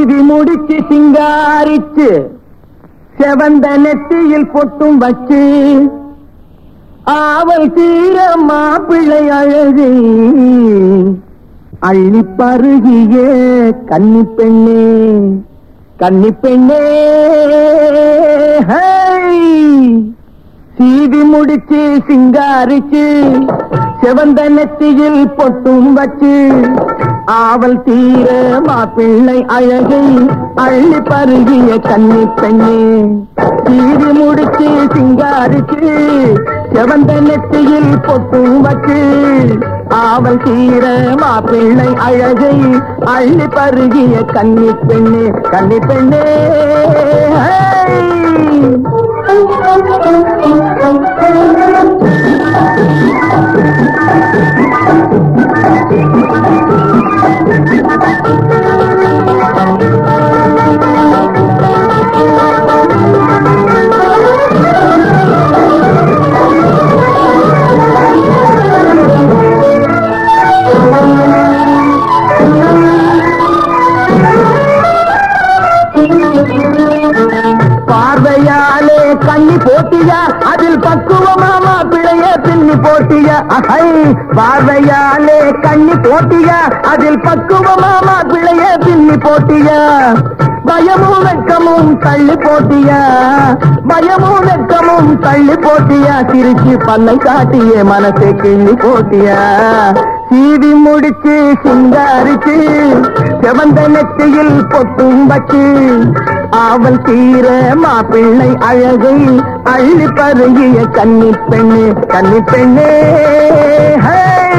சீவி முடிச்சு சிங்காரிச்சு செவந்த நெத்தியில் பொட்டும் வச்சு ஆவல் தீர மாப்பிள்ளை அழகு அள்ளி பருகிய கன்னி பெண்ணே கன்னி பெண்ணே ஹை! சீவி முடிச்சு சிங்காரிச்சு செவந்த நெத்தியில் பொட்டும் வச்சு ஆவல் தீர மாப்பிள்ளை அழகை அள்ளி பருகிய கன்னி பெண்ணே சீவி முடிச்சு சிங்காரிச்சு செவந்த நெத்தியில் பொட்டும் வச்சு ஆவல் தீர மாப்பிள்ளை அழகை அள்ளி பருகிய கன்னி பெண்ணே கன்னி பெண்ணே பார்வையாலே கண்ணி போட்டியா அதில் பக்குவமாமா பிழைய பின்னி போட்டியா அஹை பார்வையாலே கண்ணி போட்டியா அதில் பக்குவமாமா பிழைய பின்னி போட்டியா பயமும் வெட்கமும் தள்ளி போட்டியா பயமும் வெட்கமும் தள்ளி போட்டியா சிரிச்சு பல்லை காட்டிய மனசை கிள்ளி போட்டியா சீவி முடிச்சு சிங்காரிச்சு செவந்த நெத்தியில் பொட்டும் வச்சு ஆவல் தீர மாப்பிள்ளை அழகை அள்ளி பருகிய கன்னி பெண்ணே கன்னி பெண்ணே ஹை!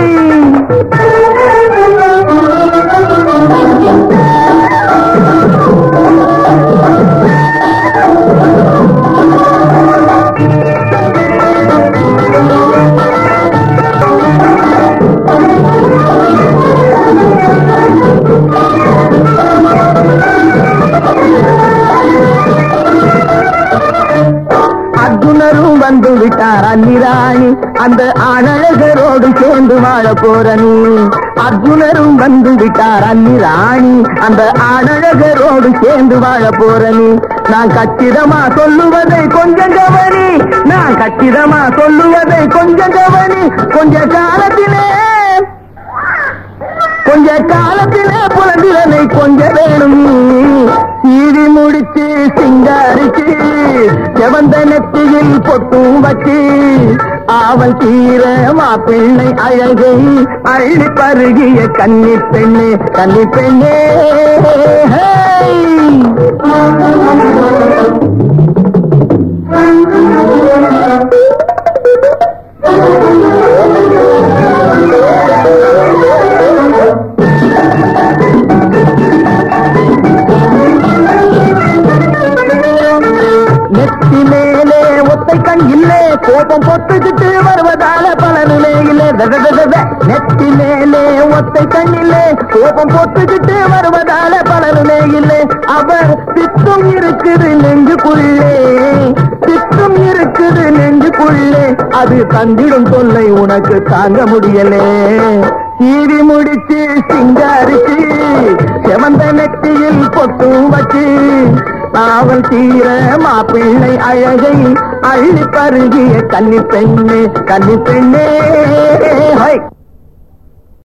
அர்ஜுனரும் வந்து விட்டார் அன்னிராணி அந்த ஆணழகரோடு சேர்ந்து வாழ போற நீ அர்ஜுனரும் வந்து விட்டார் அன்னிராணி அந்த ஆணழகரோடு சேர்ந்து வாழ போற நீ நான் கச்சிதமா சொல்லுவதை கொஞ்சம் கவனி நான் கச்சிதமா சொல்லுவதை கொஞ்சம் கவனி கொஞ்ச காலத்திலே கொஞ்ச காலத்திலே புலந்திலனை கொஞ்ச வேணும் சீவி முடிச்சு சிங்காரிச்சு செவந்த நெத்தியில் பொட்டும் வச்சு ஆவல் தீர மாப்பிள்ளை அழகை அள்ளி பருகிய கன்னி பெண்ணே கன்னி பெண்ணே ஹே! நெத்தி மேலே ஒத்தை கண் இல்லே கோபம் பொட்டுக்கிட்டு வருவதால பலனுமே இல்லை வெ, வெ, வெ, வெ, வெ. நெத்தி மேலே ஒத்தை கண் இல்லே கோபம் பொட்டுக்கிட்டு வருவதால பலனுமே இல்லை அவர் பித்தும் இருக்குது நெஞ்சுக்குள்ளே பித்தும் இருக்குது நெஞ்சுக்குள்ளே அது தந்திடும் தொல்லை உனக்கு தாங்க முடியலே சீவி முடிச்சு சிங்காரிச்சு செவந்த நெத்தியில் பொட்டும் வச்சு ஆவல் தீர மாப்பிள்ளை அழகை அள்ளி பருகிய கன்னி பெண்ணே கன்னி பெண்ணே ஹை